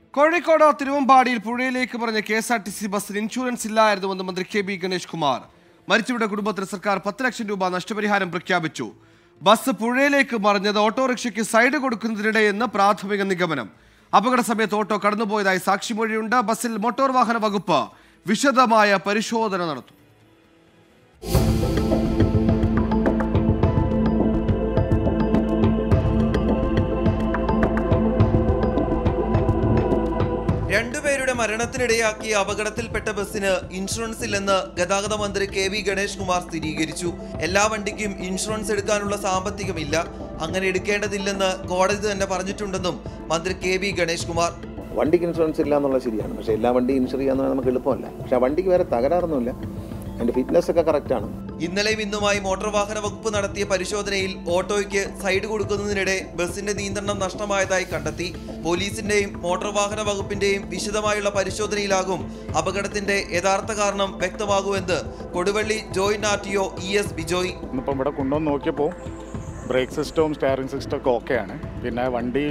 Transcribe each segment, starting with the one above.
കോഴിക്കോട് തിരുവമ്പാടിയിൽ പുഴയിലേക്ക് പറഞ്ഞ K S R T C ബസ്സിന് ഇൻഷുറൻസ് ഇല്ലായിരുന്നുവെന്ന് മന്ത്രി കെ ബി ഗണേഷ് കുമാർ മരിച്ചവരുടെ കുടുംബത്തിന് സർക്കാർ പത്ത് ലക്ഷം രൂപ നഷ്ടപരിഹാരം പ്രഖ്യാപിച്ചു ബസ് പുഴയിലേക്ക് മറിഞ്ഞത് ഓട്ടോറിക്ഷയ്ക്ക് സൈഡ് കൊടുക്കുന്നതിനിടെയെന്ന് പ്രാഥമിക നിഗമനം അപകട സമയത്ത് ഓട്ടോ കടന്നുപോയതായി സാക്ഷിമൊഴിയുണ്ട് ബസ്സിൽ മോട്ടോർ വാഹന വകുപ്പ് വിശദമായ പരിശോധന നടത്തും രണ്ടുപേരുടെ മരണത്തിനിടയാക്കിയ അപകടത്തിൽപ്പെട്ട ബസ്സിന് ഇൻഷുറൻസ് ഇല്ലെന്ന് ഗതാഗത മന്ത്രി കെ വി ഗണേഷ് കുമാർ സ്ഥിരീകരിച്ചു എല്ലാ വണ്ടിക്കും ഇൻഷുറൻസ് എടുക്കാനുള്ള സാമ്പത്തികമില്ല അങ്ങനെ എടുക്കേണ്ടതില്ലെന്ന് കോടതി തന്നെ പറഞ്ഞിട്ടുണ്ടെന്നും മന്ത്രി കെ വി ഗണേഷ് കുമാർ വണ്ടിക്ക് ഇൻഷുറൻസ് ഇല്ല എന്നുള്ളത് ശരിയാണ് പക്ഷേ എല്ലാ വണ്ടിയും ഇൻഷുർ ചെയ്യാന്ന് നമുക്ക് എളുപ്പമല്ല പക്ഷേ ആ വണ്ടിക്ക് വേറെ തകരാറൊന്നുമില്ല അതിൻ്റെ ഫിറ്റ്നസ് ഒക്കെ കറക്റ്റാണ് ഇന്നലെയും ഇന്നുമായി മോട്ടോർ വാഹന വകുപ്പ് നടത്തിയ പരിശോധനയിൽ ഓട്ടോയ്ക്ക് സൈഡ് കൊടുക്കുന്നതിനിടെ ബസിന്റെ നിയന്ത്രണം നഷ്ടമായതായി കണ്ടെത്തി പോലീസിന്റെയും മോട്ടോർ വാഹന വകുപ്പിന്റെയും വിശദമായുള്ള പരിശോധനയിലാകും അപകടത്തിന്റെ യഥാർത്ഥ കാരണം വ്യക്തമാകുമെന്ന് Koduvally joint R T O E S Bijoy ഇന്നിപ്പം ഇവിടെ കൊണ്ടുവന്ന് നോക്കിയപ്പോൾ ബ്രേക്ക് സിസ്റ്റവും സ്റ്റിയറിംഗ് സിസ്റ്റം ഒക്കെ ഓക്കെയാണ് പിന്നെ വണ്ടി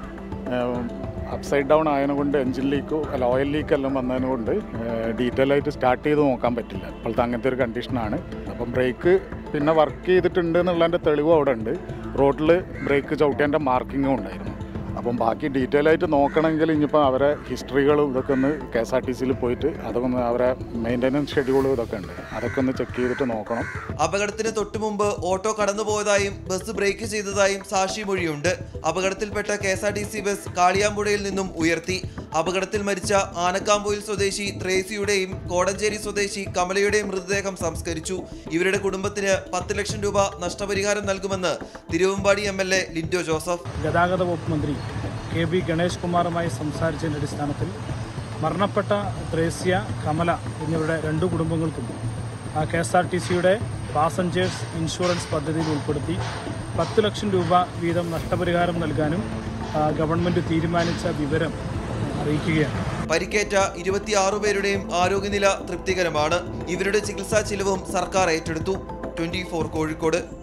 അപ്സൈഡ് ഡൗൺ ആയതിനെ കൊണ്ട് എഞ്ചിൻ ലീക്കോ അല്ല ഓയിൽ ലീക്ക് എല്ലാം വന്നതിനെ കൊണ്ട് ഡീറ്റെയിൽ ആയിട്ട് സ്റ്റാർട്ട് ചെയ്ത് നോക്കാൻ പറ്റില്ല ഇപ്പോഴത്തെ അങ്ങനത്തെ ഒരു കണ്ടീഷനാണ് അപ്പം ബ്രേക്ക് പിന്നെ വർക്ക് ചെയ്തിട്ടുണ്ട് എന്നുള്ളതിൻ്റെ തെളിവും അവിടെ ഉണ്ട് റോഡിൽ ബ്രേക്ക് ചവിട്ടേൻ്റെ മാർക്കിങ്ങും ഉണ്ടായിരുന്നു അപ്പം ബാക്കി ഡീറ്റെയിൽ ആയിട്ട് നോക്കണമെങ്കിൽ ഇനിയിപ്പോൾ അവരെ ഹിസ്റ്ററികളും ഇതൊക്കെ ഒന്ന് കെ എസ് ആർ ടി സിയിൽ പോയിട്ട് അതൊക്കെ ഒന്ന് അവരെ മെയിൻ്റനൻസ് ഷെഡ്യൂളും ഇതൊക്കെ ഉണ്ട് അതൊക്കെ ഒന്ന് ചെക്ക് ചെയ്തിട്ട് നോക്കണം അപകടത്തിന് തൊട്ടുമുമ്പ് ഓട്ടോ കടന്നുപോയതായും ബസ് ബ്രേക്ക് ചെയ്തതായും സാക്ഷിമൊഴിയുണ്ട് അപകടത്തിൽപ്പെട്ട K S R T C bus കാളിയാമ്പുഴയിൽ നിന്നും ഉയർത്തി അപകടത്തിൽ മരിച്ച ആനക്കാമ്പൊയിൽ സ്വദേശി ത്രേസിയുടെയും കോടഞ്ചേരി സ്വദേശി കമലയുടെയും മൃതദേഹം സംസ്കരിച്ചു ഇവരുടെ കുടുംബത്തിന് പത്ത് ലക്ഷം രൂപ നഷ്ടപരിഹാരം നൽകുമെന്ന് Thiruvambady M L A Lindo Joseph ഗതാഗത വകുപ്പ് മന്ത്രി കെ ബി ഗണേഷ് കുമാറുമായി സംസാരിച്ചതിൻ്റെ അടിസ്ഥാനത്തിൽ മരണപ്പെട്ട ത്രേസ്യ കമല എന്നിവരുടെ രണ്ടു കുടുംബങ്ങൾക്കും കെ എസ് ആർ ടി സിയുടെ പാസഞ്ചേഴ്സ് ഇൻഷുറൻസ് പദ്ധതിയിൽ ഉൾപ്പെടുത്തി പത്ത് ലക്ഷം രൂപ വീതം നഷ്ടപരിഹാരം നൽകാനും ആ, ഗവൺമെൻറ് തീരുമാനിച്ച വിവരം അറിയിക്കുകയാണ് പരിക്കേറ്റ ഇരുപത്തിയാറ് പേരുടെയും ആരോഗ്യനില തൃപ്തികരമാണ് ഇവരുടെ ചികിത്സാ ചിലവും സർക്കാർ ഏറ്റെടുത്തു ട്വന്റി കോഴിക്കോട്